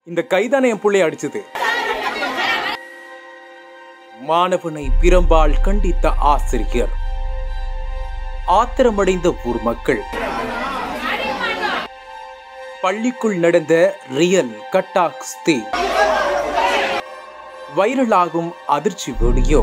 இந்த கைதான என் புள்ளைய அடிச்சது மாணவனை பிரம்பால் கண்டித்த ஆசிரியர் ஆத்திரமடைந்த ஊர் மக்கள் பள்ளிக்குள் நடந்த ரியல் கட்டாக்ஸ்தி வைரலாகும் அதிர்ச்சி வீடியோ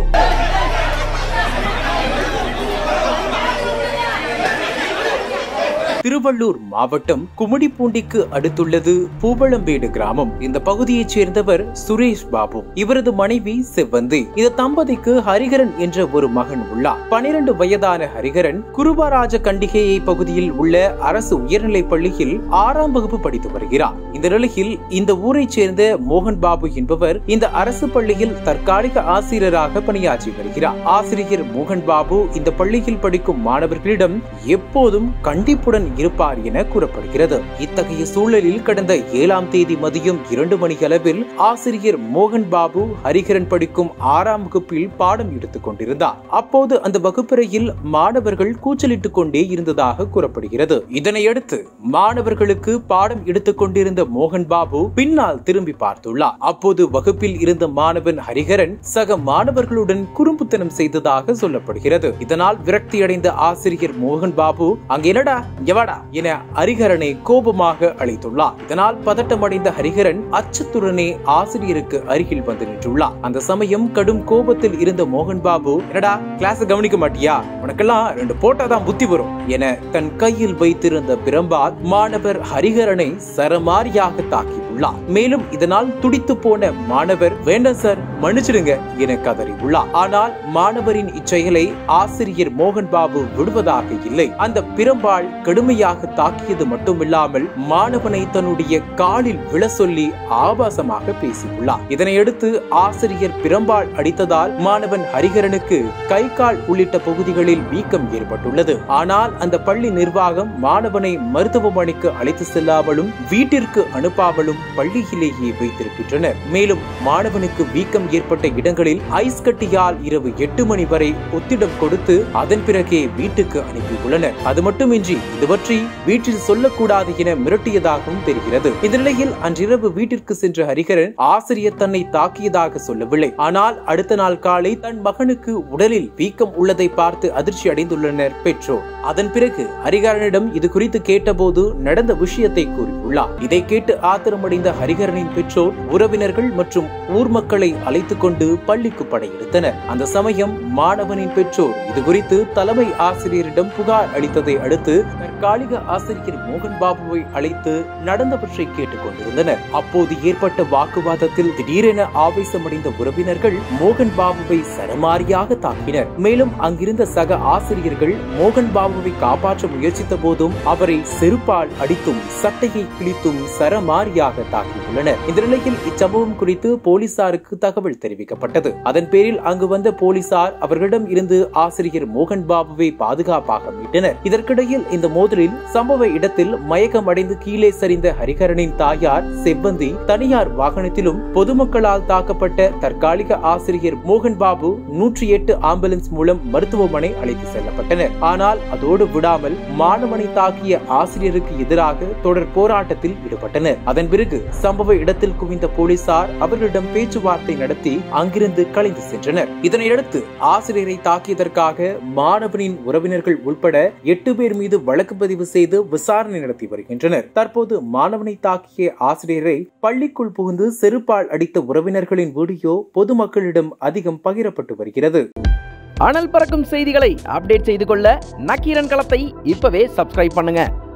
திருவள்ளூர் மாவட்டம் கும்மிடிப்பூண்டிக்கு அடுத்துள்ளது பூவளம்பேடு கிராமம் இந்த பகுதியைச் சேர்ந்தவர் சுரேஷ் பாபு இவரது மனைவி செவ்வந்தி இந்த தம்பதிக்கு ஹரிகரன் என்ற ஒரு மகன் உள்ளார் பனிரெண்டு வயதான ஹரிகரன் குருபராஜ கண்டிகையை பகுதியில் உள்ள அரசு உயர்நிலைப் பள்ளியில் ஆறாம் வகுப்பு படித்து வருகிறார் இந்த நிலையில் இந்த ஊரைச் சேர்ந்த மோகன் பாபு என்பவர் இந்த அரசு பள்ளியில் தற்காலிக ஆசிரியராக பணியாற்றி வருகிறார் ஆசிரியர் மோகன் பாபு இந்த பள்ளியில் படிக்கும் மாணவர்களிடம் எப்போதும் கண்டிப்புடன் இருப்பார் என கூறப்படுகிறது இத்தகைய சூழலில் கடந்த ஏழாம் தேதி மதியம் இரண்டு மணி அளவில் ஆசிரியர் மோகன் பாபு ஹரிகரன் படிக்கும் ஆறாம் வகுப்பில் பாடம் எடுத்துக் கொண்டிருந்தார் அப்போது அந்த வகுப்பறையில் மாணவர்கள் கூச்சலிட்டுக் கொண்டே இருந்ததாக கூறப்படுகிறது இதனையடுத்து மாணவர்களுக்கு பாடம் எடுத்துக் கொண்டிருந்த மோகன் பாபு பின்னால் திரும்பி பார்த்துள்ளார் அப்போது வகுப்பில் இருந்த மாணவன் ஹரிகரன் சக மாணவர்களுடன் குறும்புத்தனம் செய்ததாக சொல்லப்படுகிறது இதனால் விரக்தியடைந்த ஆசிரியர் மோகன் பாபு அங்க என்னடா எவாடா என ஹரிகரனை கோபமாக அழைத்துள்ளார் இதனால் பதட்டமடைந்த ஹரிகரன் அச்சத்துடனே ஆசிரியருக்கு அருகில் வந்து நின்றுள்ளார் அந்த சமயம் கடும் கோபத்தில் இருந்த மோகன் பாபு என்னடா கிளாஸ் கவனிக்க மாட்டியா உனக்கெல்லாம் ரெண்டு போட்டாதான் புத்தி வரும் என தன் கையில் வைத்திருந்த பிரம்பால் மாணவர் ஹரிகரனை சரமாரியாக தாக்கி உள்ளார் மேலும் இதனால் துடித்து போன மாணவர் வேண்டாம் சார் மன்னிச்சிடுங்க என கதறி உள்ளார் ஆனால் மாணவரின் இச்செயலை ஆசிரியர் மோகன் பாபு விடுவதாக இல்லை அந்த பிரம்பாள் கடுமையாக தாக்கியது மட்டுமில்லாமல் மாணவனை தன்னுடைய காலில் விழ சொல்லி ஆபாசமாக பேசியுள்ளார் இதனையடுத்து ஆசிரியர் பிரம்பாள் அடித்ததால் மாணவன் ஹரிகரனுக்கு கை கால் உள்ளிட்ட பகுதிகளில் வீக்கம் ஏற்பட்டுள்ளது ஆனால் அந்த பள்ளி நிர்வாகம் மாணவனை மருத்துவமனைக்கு அழைத்து செல்லாமலும் வீட்டிற்கு அனுப்பாமலும் பள்ளியிலேயே வைத்திருக்கின்றனர் மேலும் மாணவனுக்கு வீக்கம் ஏற்பட்ட இடங்களில் ஐஸ் கட்டியால் இரவு எட்டு மணி வரை ஒத்திடம் கொடுத்து அதன் பிறகே வீட்டுக்கு அனுப்பியுள்ளனர் அது மட்டுமின்றி இது பற்றி வீட்டில் சொல்லக்கூடாது என மிரட்டியதாகவும் தெரிகிறது இந்த நிலையில் அன்றிரவு வீட்டிற்கு சென்ற ஹரிகரன் ஆசிரியர் தன்னை தாக்கியதாக சொல்லவில்லை ஆனால் அடுத்த நாள் காலை தன் மகனுக்கு உடலில் வீக்கம் உள்ளதை பார்த்து அதிர்ச்சி அடைந்துள்ளனர் பெற்றோர் அதன் பிறகு ஹரிகரனிடம் இது குறித்து கேட்டபோது நடந்த விஷயத்தை கூறியுள்ளார் இதை கேட்டு ஆத்திரமடைந்த ஹரிகரனின் பெற்றோர் உறவினர்கள் மற்றும் ஊர் மக்களை அழைத்துக் கொண்டு பள்ளிக்கு படையெடுத்தனர் அந்த சமயம் மாணவனின் பெற்றோர் இது குறித்து தலைமை ஆசிரியரிடம் புகார் அளித்ததை அடுத்து தற்காலிக ஆசிரியர் மோகன் பாபுவை அழைத்து நடந்தவற்றை கேட்டுக் கொண்டிருந்தனர் அப்போது ஏற்பட்ட வாக்குவாதத்தில் திடீரென ஆவேசமடைந்த உறவினர்கள் மோகன் பாபுவை சரமாரியாக தாக்கினர் மேலும் அங்கிருந்த சக ஆசிரியர்கள் மோகன் பாபுவை காப்பாற்ற முயற்சித்த போதும் அவரை செருப்பால் அடித்தும் சட்டையை கிழித்தும் சரமாரியாக தாக்கியுள்ளனர் இந்த நிலையில் இச்சம்பவம் குறித்து போலீசாருக்கு தகவல் தெரிவிக்கப்பட்டது அதன் பேரில் அங்கு வந்த போலீசார் அவர்களிடம் இருந்து ஆசிரியர் மோகன் பாபுவை பாதுகாப்பாக மீட்டனர் இதற்கிடையில் இந்த மோதலில் சம்பவ இடத்தில் மயக்கம் அடைந்து கீழே சரிந்த ஹரிகரனின் தாயார் செவ்வந்தி தனியார் வாகனத்திலும் பொதுமக்களால் தாக்கப்பட்ட தற்காலிக ஆசிரியர் மோகன் பாபு நூற்றி எட்டு ஆம்புலன்ஸ் மூலம் மருத்துவமனை அழைத்து செல்லப்பட்டனர் ஆனால் அதோடு விடாமல் மாணவனை தாக்கிய ஆசிரியருக்கு எதிராக தொடர் போராட்டத்தில் ஈடுபட்டனர் அதன் பிறகு சம்பவ இடத்தில் குவிந்த போலீசார் அவர்களிடம் பேச்சுவார்த்தை நடத்தி அங்கிருந்து கலைந்து சென்றனர் இதனையடுத்து ஆசிரியரை தாக்கியதற்காக மாணவனின் உறவினர்கள் உட்பட எட்டு பேர் மீது வழக்கு பதிவு செய்து விசாரணை நடத்தி வருகின்றனர் தற்போது மாணவனை தாக்கிய ஆசிரியரை பள்ளிக்குள் புகுந்து செருப்பால் அடித்த உறவினர்களின் வீடியோ பொதுமக்களிடம் அதிகம் பகிரப்பட்டு வருகிறது அனல் பறக்கும் செய்திகளை அப்டேட் செய்து கொள்ள நக்கீரன் களத்தை இப்பவே சப்ஸ்கிரைப் பண்ணுங்க